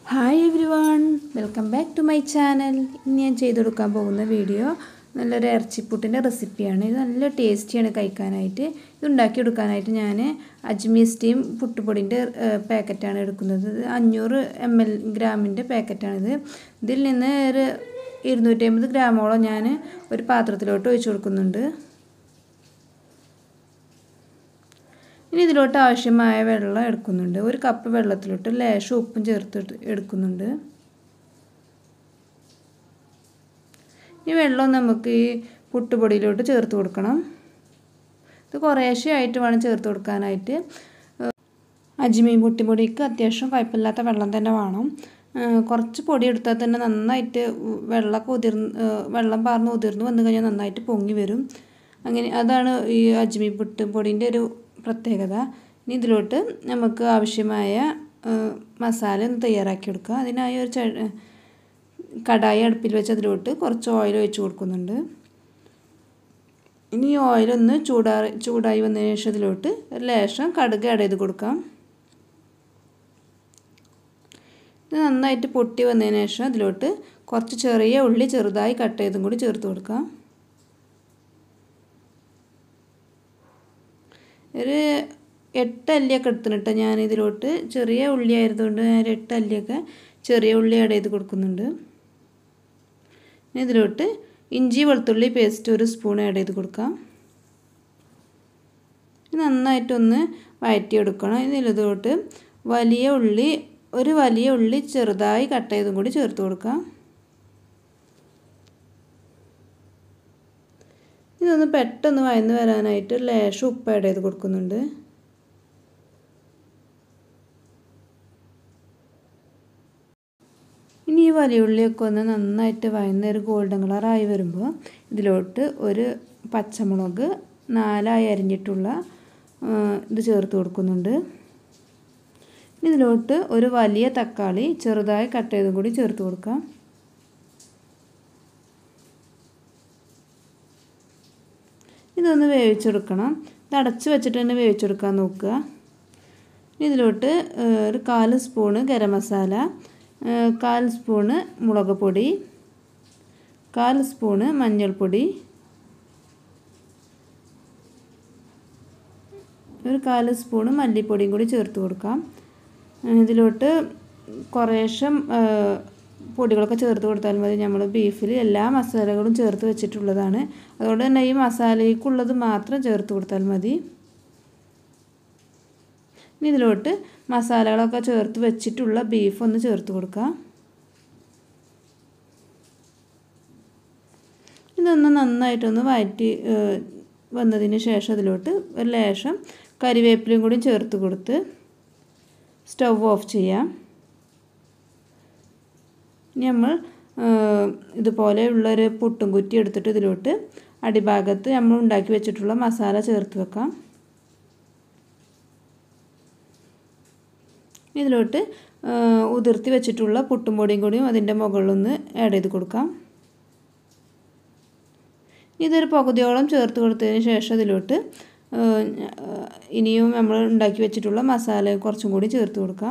hi everyone welcome back to my channel ഇന്ന് ഞാൻ ചെയ്ത് കൊടുക്കാൻ പോകുന്ന വീഡിയോ നല്ലൊരു ഇറച്ചിപ്പുട്ടിൻ്റെ റെസിപ്പിയാണ് ഇത് നല്ല ടേസ്റ്റിയാണ് കഴിക്കാനായിട്ട് ഇത് ഉണ്ടാക്കിയെടുക്കാനായിട്ട് ഞാൻ അജ്മീർ സ്റ്റീം പുട്ടുപൊടിൻ്റെ പാക്കറ്റാണ് എടുക്കുന്നത് ഇത് അഞ്ഞൂറ് എം എൽ ഗ്രാമിൻ്റെ പാക്കറ്റാണിത് ഇതിൽ നിന്ന് ഒരു ഇരുന്നൂറ്റി അമ്പത് ഗ്രാമോളം ഞാൻ ഒരു പാത്രത്തിലോട്ട് ഒഴിച്ചു കൊടുക്കുന്നുണ്ട് ഇനി ഇതിലോട്ട് ആവശ്യമായ വെള്ളം എടുക്കുന്നുണ്ട് ഒരു കപ്പ് വെള്ളത്തിലോട്ട് ലേശം ഉപ്പും ചേർത്ത് എടുക്കുന്നുണ്ട് ഈ വെള്ളം നമുക്ക് ഈ പുട്ടുപൊടിയിലോട്ട് ചേർത്ത് കൊടുക്കണം ഇത് കുറേശ്ശെ ആയിട്ട് വേണം ചേർത്ത് കൊടുക്കാനായിട്ട് അജ്മീൻ പുട്ടിപ്പൊടിക്ക് അത്യാവശ്യം കുഴപ്പമില്ലാത്ത വെള്ളം തന്നെ വേണം കുറച്ച് പൊടി എടുത്താൽ തന്നെ നന്നായിട്ട് വെള്ളമൊക്കെ ഉതിർന്ന് വെള്ളം പാർന്ന് ഉതിർന്ന് വന്നു കഴിഞ്ഞാൽ നന്നായിട്ട് പൊങ്ങി വരും അങ്ങനെ അതാണ് ഈ അജ്മീൻ പുട്ടുപൊടിൻ്റെ ഒരു പ്രത്യേകത ഇനി ഇതിലോട്ട് നമുക്ക് ആവശ്യമായ മസാല ഒന്ന് തയ്യാറാക്കി കൊടുക്കുക അതിനായി ഒരു ച കടായി അടുപ്പിൽ വെച്ച് അതിലോട്ട് കുറച്ച് ഓയിൽ ഒഴിച്ച് കൊടുക്കുന്നുണ്ട് ഇനി ഈ ഓയിലൊന്ന് ചൂടാ ചൂടായി വന്നതിന് ശേഷം ഇതിലോട്ട് ഒരു ലേശം കടുക് ആഡ് ചെയ്ത് കൊടുക്കാം ഇത് നന്നായിട്ട് പൊട്ടി വന്നതിന് ശേഷം അതിലോട്ട് കുറച്ച് ചെറിയ ഉള്ളി ചെറുതായി കട്ട് ചെയ്തും കൂടി ചേർത്ത് കൊടുക്കാം ഒരു എട്ട് അല്ലിയൊക്കെ എടുത്തിട്ട് ഞാൻ ഇതിലോട്ട് ചെറിയ ഉള്ളി ആയതുകൊണ്ട് ഞാൻ എട്ട് അല്ലിയൊക്കെ ചെറിയ ഉള്ളി ആഡ് ചെയ്ത് കൊടുക്കുന്നുണ്ട് ഇതിലോട്ട് ഇഞ്ചി വെളുത്തുള്ളി പേസ്റ്റ് ഒരു സ്പൂൺ ആഡ് ചെയ്ത് കൊടുക്കാം നന്നായിട്ടൊന്ന് വഴറ്റിയെടുക്കണം ഇതിലോട്ട് വലിയ ഉള്ളി ഒരു വലിയ ഉള്ളി ചെറുതായി കട്ട് ചെയ്തും കൂടി ചേർത്ത് കൊടുക്കാം ഇതൊന്ന് പെട്ടെന്ന് വയന്ന് വരാനായിട്ട് ലേശം ഉപ്പ് ആഡ് ചെയ്ത് കൊടുക്കുന്നുണ്ട് ഇനി ഈ വലിയ ഉള്ളിയൊക്കെ ഒന്ന് നന്നായിട്ട് വയന്ന് ഒരു ഗോൾഡൻ കളറായി വരുമ്പോൾ ഇതിലോട്ട് ഒരു പച്ചമുളക് നാലായി അരിഞ്ഞിട്ടുള്ള ഇത് ചേർത്ത് കൊടുക്കുന്നുണ്ട് ഇതിലോട്ട് ഒരു വലിയ തക്കാളി ചെറുതായി കട്ട് ചെയ്തും കൂടി ചേർത്ത് കൊടുക്കാം ഇതൊന്ന് വേവിച്ചെടുക്കണം ഇത് അടച്ച് വെച്ചിട്ട് തന്നെ വേവിച്ചെടുക്കാൻ നോക്കുക ഇതിലോട്ട് ഒരു കാൽ സ്പൂണ് ഗരം മസാല കാൽ സ്പൂണ് മുളക് പൊടി കാൽ സ്പൂണ് മഞ്ഞൾപ്പൊടി ഒരു കാൽ സ്പൂണ് മല്ലിപ്പൊടിയും കൂടി ചേർത്ത് കൊടുക്കാം ഇതിലോട്ട് കുറേശ്ശം പൊടികളൊക്കെ ചേർത്ത് കൊടുത്താൽ മതി നമ്മൾ ബീഫിൽ എല്ലാ മസാലകളും ചേർത്ത് വെച്ചിട്ടുള്ളതാണ് അതുകൊണ്ട് തന്നെ ഈ മസാലയ്ക്കുള്ളത് മാത്രം ചേർത്ത് കൊടുത്താൽ മതി ഇനി ഇതിലോട്ട് മസാലകളൊക്കെ ചേർത്ത് വെച്ചിട്ടുള്ള ബീഫ് ഒന്ന് ചേർത്ത് കൊടുക്കാം ഇതൊന്ന് നന്നായിട്ടൊന്ന് വഴറ്റി വന്നതിന് ശേഷം അതിലോട്ട് ഒരു ലേശം കരിവേപ്പിലയും കൂടി ചേർത്ത് കൊടുത്ത് സ്റ്റവ് ഓഫ് ചെയ്യാം നമ്മൾ ഇതുപോലെയുള്ളൊരു പുട്ടും കുറ്റി എടുത്തിട്ട് ഇതിലോട്ട് അടിഭാഗത്ത് നമ്മൾ ഉണ്ടാക്കി വെച്ചിട്ടുള്ള മസാല ചേർത്ത് വെക്കാം ഇതിലോട്ട് ഉതിർത്തി വെച്ചിട്ടുള്ള പുട്ടും പൊടിയും കൂടിയും അതിൻ്റെ മുകളിലൊന്ന് ആഡ് ചെയ്ത് കൊടുക്കാം ഇതൊരു പകുതിയോളം ചേർത്ത് കൊടുത്തതിന് ശേഷം ഇതിലോട്ട് ഇനിയും നമ്മൾ ഉണ്ടാക്കി വെച്ചിട്ടുള്ള മസാല കുറച്ചും കൂടി ചേർത്ത് കൊടുക്കാം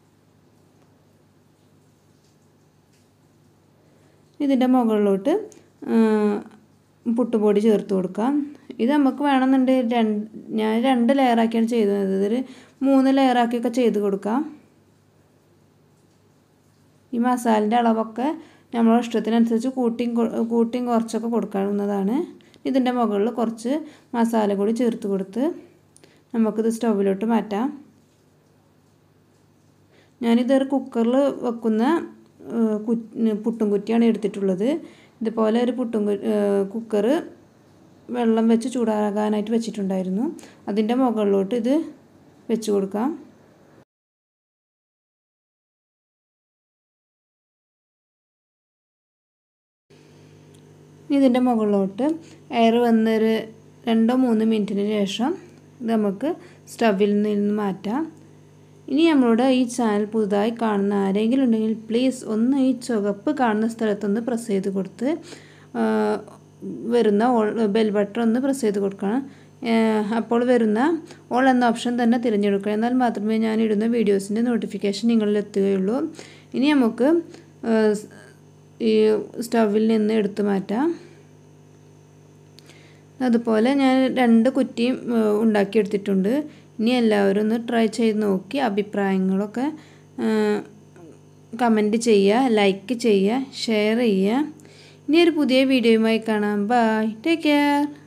ഇതിൻ്റെ മുകളിലോട്ട് പുട്ടുപൊടി ചേർത്ത് കൊടുക്കാം ഇത് നമുക്ക് വേണമെന്നുണ്ടെങ്കിൽ രണ്ട് ഞാൻ രണ്ട് ലെയറാക്കിയാണ് ചെയ്തത് ഇതൊരു മൂന്ന് ലെയറാക്കിയൊക്കെ ചെയ്ത് കൊടുക്കാം ഈ മസാലിൻ്റെ അളവൊക്കെ നമ്മളെ ഇഷ്ടത്തിനനുസരിച്ച് കൂട്ടിയും കൂട്ടിയും കുറച്ചൊക്കെ കൊടുക്കാവുന്നതാണ് ഇതിൻ്റെ മുകളിൽ കുറച്ച് മസാല കൂടി ചേർത്ത് കൊടുത്ത് നമുക്കിത് സ്റ്റൗവിലോട്ട് മാറ്റാം ഞാനിതൊരു കുക്കറിൽ വെക്കുന്ന പുട്ടും കുറ്റിയാണ് എടുത്തിട്ടുള്ളത് ഇതുപോലെ ഒരു പുട്ടും കുക്കർ വെള്ളം വെച്ച് ചൂടാകാനായിട്ട് വെച്ചിട്ടുണ്ടായിരുന്നു അതിൻ്റെ മുകളിലോട്ട് ഇത് വെച്ച് കൊടുക്കാം ഇതിൻ്റെ മുകളിലോട്ട് എയർ വന്നൊരു രണ്ടോ മൂന്ന് മിനിറ്റിന് ശേഷം ഇത് നമുക്ക് സ്റ്റവിൽ നിന്ന് മാറ്റാം ഇനി നമ്മളോട് ഈ ചാനൽ പുതുതായി കാണുന്ന ആരെങ്കിലും ഉണ്ടെങ്കിൽ പ്ലീസ് ഒന്ന് ഈ ചുവപ്പ് കാണുന്ന സ്ഥലത്തൊന്ന് പ്രസ് ചെയ്ത് കൊടുത്ത് വരുന്ന ബെൽ ബട്ടൺ ഒന്ന് പ്രസ് ചെയ്ത് കൊടുക്കണം അപ്പോൾ വരുന്ന ഓൾ എന്ന ഓപ്ഷൻ തന്നെ തിരഞ്ഞെടുക്കുക എന്നാൽ മാത്രമേ ഞാൻ ഇടുന്ന വീഡിയോസിൻ്റെ നോട്ടിഫിക്കേഷൻ നിങ്ങളിൽ എത്തുകയുള്ളൂ ഇനി നമുക്ക് ഈ സ്റ്റവിൽ നിന്ന് എടുത്തു മാറ്റാം അതുപോലെ ഞാൻ രണ്ട് കുറ്റിയും ഉണ്ടാക്കിയെടുത്തിട്ടുണ്ട് ഇനി എല്ലാവരും ഒന്ന് ട്രൈ ചെയ്ത് നോക്കി അഭിപ്രായങ്ങളൊക്കെ കമൻറ്റ് ചെയ്യുക ലൈക്ക് ചെയ്യുക ഷെയർ ചെയ്യുക ഇനി ഒരു പുതിയ വീഡിയോയുമായി കാണാം ബൈ ടേക്ക് കെയർ